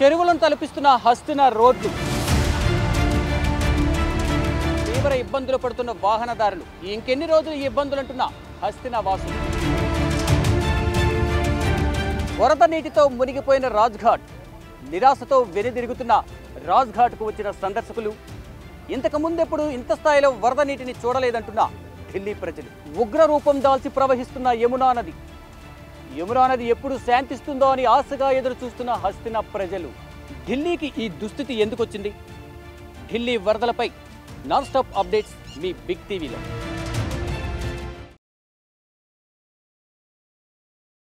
చెరువులను తలపిస్తున్న హస్తిన రోడ్లు తీవ్ర ఇబ్బందులు పడుతున్న వాహనదారులు ఇంకెన్ని రోజులు ఈ ఇబ్బందులు అంటున్న హస్తిన వాసులు వరద నీటితో మునిగిపోయిన రాజ్ఘాట్ నిరాశతో వెనుదిరుగుతున్న రాజ్ఘాట్కు వచ్చిన సందర్శకులు ఇంతకు ముందెప్పుడు ఇంత స్థాయిలో వరద నీటిని చూడలేదంటున్న ఢిల్లీ ప్రజలు ఉగ్ర రూపం దాల్చి ప్రవహిస్తున్న యమునా నది యమునా నది ఎప్పుడు శాంతిస్తుందో అని ఆశగా ఎదురు చూస్తున్న హస్తిన ప్రజలు ఢిల్లీకి ఈ దుస్థితి ఎందుకు వచ్చింది ఢిల్లీ వరదలపై నాన్ స్టాప్ అప్డేట్స్ మీ బిగ్ టీవీలో